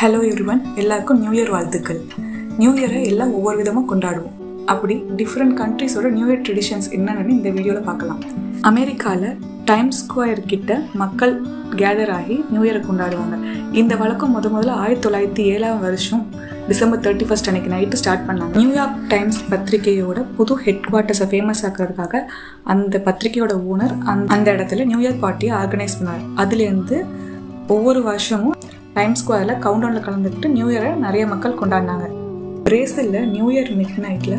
hello everyone எல்லாருக்கும் new year வாழ்த்துக்கள் new இயரை எல்லாம் ஒவ்வொரு விதமாக கொண்டாடுவோம் அப்படி டிஃப்ரெண்ட் கண்ட்ரிஸோட நியூ இயர் ட்ரெடிஷன்ஸ் என்னென்னு இந்த வீடியோவில் பார்க்கலாம் அமெரிக்காவில் டைம்ஸ் ஸ்கொயர் கிட்ட மக்கள் கேதர் ஆகி நியூ இயரை கொண்டாடுவாங்க இந்த வழக்கம் முத முதல்ல ஆயிரத்தி தொள்ளாயிரத்தி ஏழாம் வருஷம் டிசம்பர் தேர்ட்டி ஃபஸ்ட் அன்னைக்கு நைட்டு ஸ்டார்ட் பண்ணாங்க நியூயார்க் டைம்ஸ் பத்திரிகையோட புது ஹெட் குவார்ட்டர்ஸை ஃபேமஸ் ஆக்கிறதுக்காக அந்த பத்திரிகையோட ஓனர் அந் அந்த இடத்துல நியூயார்க் பார்ட்டியை ஆர்கனைஸ் பண்ணார் அதுலேருந்து ஒவ்வொரு வருஷமும் டைம் ஸ்கொயரில் கவுண்டவுனில் கலந்துக்கிட்டு நியூ இயரை நிறைய மக்கள் கொண்டாடினாங்க பிரேசிலில் நியூ இயர் மிட் நைட்டில்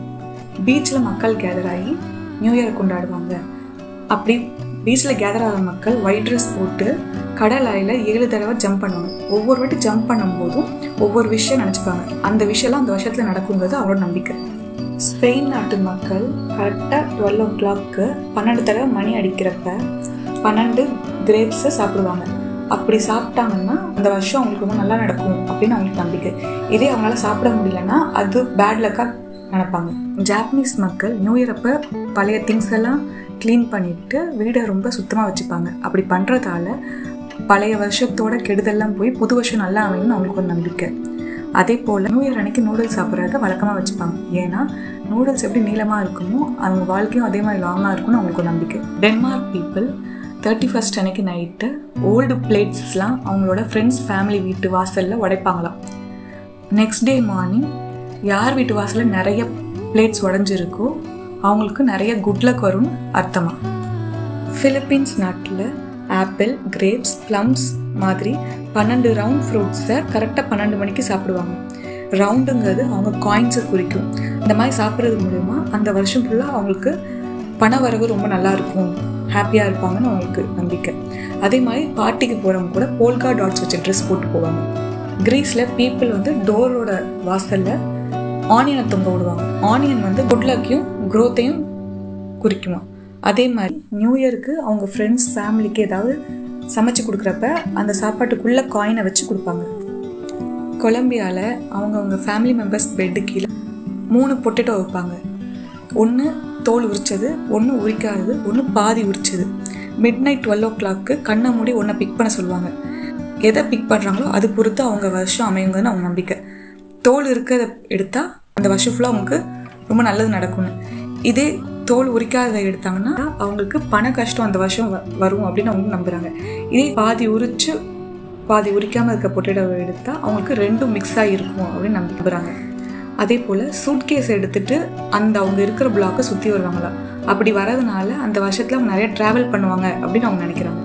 பீச்சில் மக்கள் கேதர் ஆகி நியூ இயரை கொண்டாடுவாங்க அப்படி பீச்சில் கேதர் ஆகிற மக்கள் ஒயிட் ட்ரெஸ் போட்டு கடல் அலையில் ஏழு தடவை ஜம்ப் பண்ணுவாங்க ஒவ்வொரு வாட்டி ஜம்ப் பண்ணும்போதும் ஒவ்வொரு விஷயம் நினச்சிப்பாங்க அந்த விஷயம்லாம் அந்த வருஷத்தில் நடக்குங்கிறது அவரோட நம்பிக்கை ஸ்பெயின் நாட்டு மக்கள் கரெக்டாக டுவெல் ஓ கிளாக்கு பன்னெண்டு தடவை மணி அடிக்கிறப்ப பன்னெண்டு கிரேப்ஸை சாப்பிடுவாங்க அப்படி சாப்பிட்டாங்கன்னா அந்த வருஷம் அவங்களுக்கு ரொம்ப நல்லா நடக்கும் அப்படின்னு அவங்களுக்கு நம்பிக்கை இதே அவங்களால சாப்பிட முடியலன்னா அது பேட் லக்காக நினைப்பாங்க ஜாப்பனீஸ் மக்கள் நியூ இயர் அப்போ பழைய திங்ஸ் எல்லாம் க்ளீன் பண்ணிட்டு வீடை ரொம்ப சுத்தமாக வச்சுப்பாங்க அப்படி பண்ணுறதால பழைய வருஷத்தோட கெடுதெல்லாம் போய் புது வருஷம் நல்லா அமையும்னு அவங்களுக்கு ஒரு நம்பிக்கை அதே போல் நியூ இயர் அன்னைக்கு நூடுல்ஸ் சாப்பிட்றத வழக்கமாக வச்சுப்பாங்க ஏன்னா நூடுல்ஸ் எப்படி நீளமாக இருக்குமோ அவங்க வாழ்க்கையும் அதே மாதிரி லாங்காக இருக்கும்னு அவங்களுக்கு ஒரு நம்பிக்கை டென்மார்க் பீப்புள் தேர்ட்டி ஃபஸ்ட் அன்னைக்கு நைட்டு ஓல்டு பிளேட்ஸ்லாம் அவங்களோட ஃப்ரெண்ட்ஸ் ஃபேமிலி வீட்டு வாசலில் உடைப்பாங்களாம் நெக்ஸ்ட் டே மார்னிங் யார் வீட்டு வாசலில் நிறைய பிளேட்ஸ் உடஞ்சிருக்கோ அவங்களுக்கு நிறைய குட்லக் வரும்னு அர்த்தமா ஃபிலிப்பீன்ஸ் நாட்டில் ஆப்பிள் கிரேப்ஸ் ப்ளம்ஸ் மாதிரி பன்னெண்டு ரவுண்ட் ஃப்ரூட்ஸை கரெக்டாக பன்னெண்டு மணிக்கு சாப்பிடுவாங்க ரவுண்டுங்கிறது அவங்க காயின்ஸை குறிக்கும் இந்த மாதிரி சாப்பிட்றது மூலயமா அந்த வருஷம் ஃபுல்லாக அவங்களுக்கு பண வரவு ரொம்ப நல்லா இருக்கும் ஹாப்பியாக இருப்பாங்கன்னு அவங்களுக்கு நம்பிக்கை அதே மாதிரி பார்ட்டிக்கு போகிறவங்க கூட போல்கா டாட்ஸ் வச்ச ட்ரெஸ் போட்டு போவாங்க கிரீஸில் பீப்புள் வந்து டோரோட வாசலில் ஆனியனை தொங்க விடுவாங்க ஆனியன் வந்து குட் லக்கையும் க்ரோத்தையும் குறிக்குமா அதே மாதிரி நியூ இயருக்கு அவங்க ஃப்ரெண்ட்ஸ் ஃபேமிலிக்கு ஏதாவது சமைச்சு கொடுக்குறப்ப அந்த சாப்பாட்டுக்குள்ளே காயினை வச்சு கொடுப்பாங்க கொலம்பியாவில் அவங்கவுங்க ஃபேமிலி மெம்பர்ஸ் பெட்டு கீழே மூணு பொட்டேட்டோ வைப்பாங்க ஒன்று தோல் உரிச்சது ஒன்று உரிக்காதது ஒன்று பாதி உரிச்சது மிட் நைட் டுவெல் ஓ கிளாக்கு கண்ணை மூடி ஒன்றை பிக் பண்ண சொல்லுவாங்க எதை பிக் பண்ணுறாங்களோ அது பொறுத்து அவங்க வருஷம் அமையுங்கன்னு அவங்க நம்பிக்கை தோல் இருக்கிறத எடுத்தால் அந்த வருஷம் ஃபுல்லாக அவங்களுக்கு ரொம்ப நல்லது நடக்கும்னு இதே தோல் உரிக்காததை எடுத்தாங்கன்னா அவங்களுக்கு பண கஷ்டம் அந்த வருஷம் வ- வரும் அப்படின்னு அவங்க நம்புகிறாங்க இதே பாதி உரிச்சு பாதி உரிக்காமல் இருக்க பொட்டேட்டோவை எடுத்தால் அவங்களுக்கு ரெண்டும் மிக்ஸ் ஆகி இருக்கும் அப்படின்னு நம்புகிறாங்க அதே போல் சூட்கேஸ் எடுத்துட்டு அந்த அவங்க இருக்கிற பிளாக்கை சுற்றி வருவாங்களா அப்படி வரதுனால அந்த வருஷத்தில் அவங்க நிறைய ட்ராவல் பண்ணுவாங்க அப்படின்னு அவங்க நினைக்கிறாங்க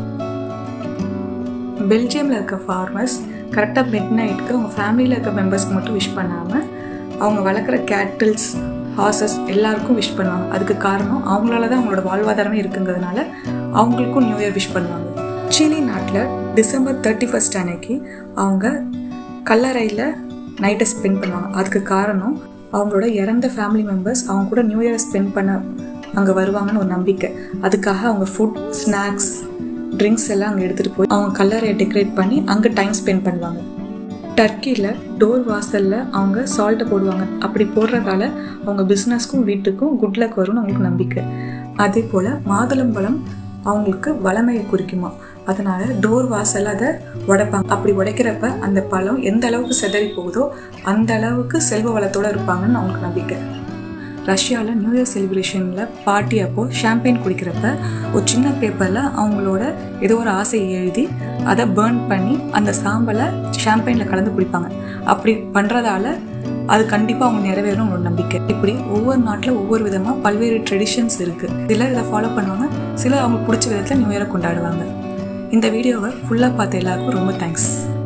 பெல்ஜியமில் இருக்க ஃபார்மர்ஸ் கரெக்டாக மிட் நைட்டுக்கு அவங்க ஃபேமிலியில் இருக்க மெம்பர்ஸ்க்கு மட்டும் விஷ் பண்ணாமல் அவங்க வளர்க்குற கேட்டில்ஸ் ஹார்சஸ் எல்லாருக்கும் விஷ் பண்ணுவாங்க அதுக்கு காரணம் அவங்களால தான் அவங்களோட வாழ்வாதாரமே இருக்குங்கிறதுனால அவங்களுக்கும் நியூ இயர் விஷ் பண்ணுவாங்க சிலி நாட்டில் டிசம்பர் தேர்ட்டி ஃபஸ்ட் அன்னைக்கு அவங்க கல்லறையில் நைட்டை ஸ்பெண்ட் பண்ணுவாங்க அதுக்கு காரணம் அவங்களோட இறந்த ஃபேமிலி மெம்பர்ஸ் அவங்க கூட நியூ இயரை ஸ்பெண்ட் பண்ண அங்கே வருவாங்கன்னு ஒரு நம்பிக்கை அதுக்காக அவங்க ஃபுட் ஸ்நாக்ஸ் ட்ரிங்க்ஸ் எல்லாம் அங்கே எடுத்துகிட்டு போய் அவங்க கல்லறையை டெக்கரேட் பண்ணி அங்கே டைம் ஸ்பெண்ட் பண்ணுவாங்க டர்க்கியில் டோர் வாசலில் அவங்க சால்ட்டை போடுவாங்க அப்படி போடுறதால அவங்க பிஸ்னஸ்க்கும் வீட்டுக்கும் குட் லக் வரும்னு அவங்களுக்கு நம்பிக்கை அதே போல் மாதுளம்பழம் அவங்களுக்கு வளமையை குறிக்குமா அதனால டோர் வாசல் அதை உடைப்பாங்க அப்படி உடைக்கிறப்ப அந்த பழம் எந்த அளவுக்கு சிதறி போகுதோ அந்த அளவுக்கு செல்வ வளத்தோடு இருப்பாங்கன்னு அவங்களுக்கு நம்பிக்கை ரஷ்யாவில் நியூ இயர் செலிப்ரேஷனில் பார்ட்டி அப்போ ஷாம்பெயின் குடிக்கிறப்ப ஒரு சின்ன பேப்பரில் அவங்களோட ஏதோ ஒரு ஆசையை எழுதி அதை பேர்ன் பண்ணி அந்த சாம்பலை ஷாம்பெயினில் கலந்து குடிப்பாங்க அப்படி பண்ணுறதால அது கண்டிப்பாக அவங்க நிறைவேறும் ஒரு நம்பிக்கை இப்படி ஒவ்வொரு நாட்டில் ஒவ்வொரு விதமாக பல்வேறு ட்ரெடிஷன்ஸ் இருக்குது சிலர் இதை ஃபாலோ பண்ணுவாங்க சிலர் அவங்களுக்கு பிடிச்ச விதத்தில் நியூ இயரை கொண்டாடுவாங்க இந்த வீடியோவை ஃபுல்லாக பார்த்த எல்லாருக்கும் ரொம்ப தேங்க்ஸ்